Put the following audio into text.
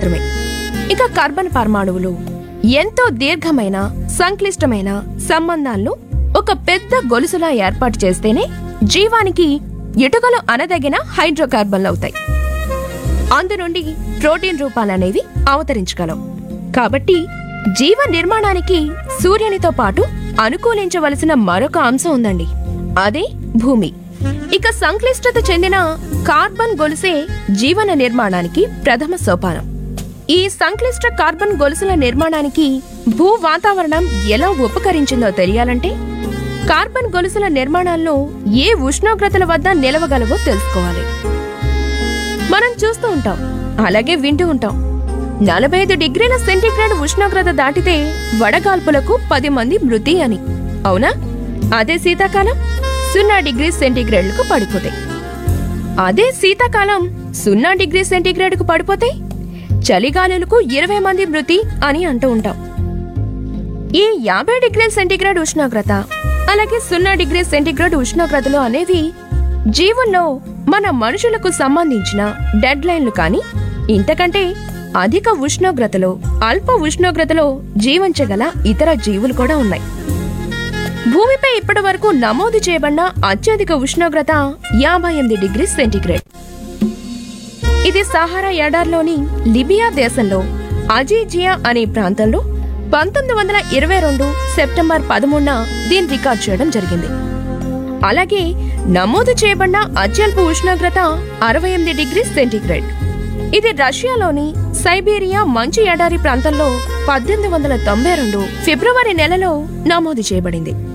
మాత్రమే ఇక కార్బన్ పరమాణువులు ఎంతో దీర్ఘమైన సంక్లిష్టమైన సంబంధాలను ఒక పెద్ద గొలుసులా ఏర్పాటు చేస్తేనే జీవానికి ఇటుకలు అనదగిన హైడ్రోకార్బన్లు అవుతాయి అందు నుండి ప్రోటీన్ రూపాలనేవి అవతరించగలవు కాబట్టి జీవ నిర్మాణానికి సూర్యునితో పాటు అనుకూలించవలసిన మరొక అంశం ఉందండి అదే భూమి ఇక సంక్లిష్టత చెందిన కార్బన్ గొలుసే జీవన నిర్మాణానికి ప్రథమ సోపానం ఈ సంక్లిష్ట కార్బన్ గొలుసుల నిర్మాణానికి భూ వాతావరణం ఎలా ఉపకరించిందో తెలియాలంటే కార్బన్ గొలుసుల నిర్మాణాల్లో ఏ ఉష్ణోగ్రతల వద్ద నిలవగలవో తెలుసుకోవాలి మనం చూస్తూ ఉంటాం అలాగే వింటూ ఉంటాం నలభై ఐదు డిగ్రీల సెంటీగ్రేడ్ ఉష్ణోగ్రత దాటితే వడగాల్పులకు పది మంది మృతి అని అవునా అదే శీతాకాలం సున్నా డిగ్రీ సెంటీగ్రేడ్లకు పడిపోతాయి అదే శీతాకాలం సున్నా డిగ్రీ సెంటీగ్రేడ్కు పడిపోతే చలిగాలులకు ఇరవై మంది మృతి అని అంటూ ఉంటాం ఈ యాభై డిగ్రీల సెంటీగ్రేడ్ ఉష్ణోగ్రత అలాగే సున్నా డిగ్రీ సెంటీగ్రేడ్ ఉష్ణోగ్రతలు అనేవి జీవుల్లో మన మనుషులకు సంబంధించిన డెడ్ లైన్లు కానీ ఇంతకంటే అధిక ఉష్ణోగ్రతలో అల్ప ఉష్ణోగ్రతలో జీవించగల ఇతర జీవులు కూడా ఉన్నాయి భూమిపై ఇప్పటి వరకు నమోదు చేయబడిన అత్యధిక ఉష్ణోగ్రత యాభై ఎనిమిది డిగ్రీ సెంటీగ్రేడ్ ఇది సహారా ఎడార్లోని లిబియా దేశంలో అజీజియా అనే ప్రాంతంలో పంతొమ్మిది వందల ఇరవై రెండు సెప్టెంబర్ పదమూడున దీన్ని రికార్డ్ చేయడం జరిగింది అలాగే నమోదు చేయబడిన అత్యల్ప ఉష్ణోగ్రత అరవై ఎనిమిది డిగ్రీ సెంటీగ్రేడ్ ఇది రష్యాలోని సైబీరియా మంచు ఎడారి ప్రాంతంలో పద్దెనిమిది వందల తొంభై రెండు ఫిబ్రవరి నెలలో నమోదు చేయబడింది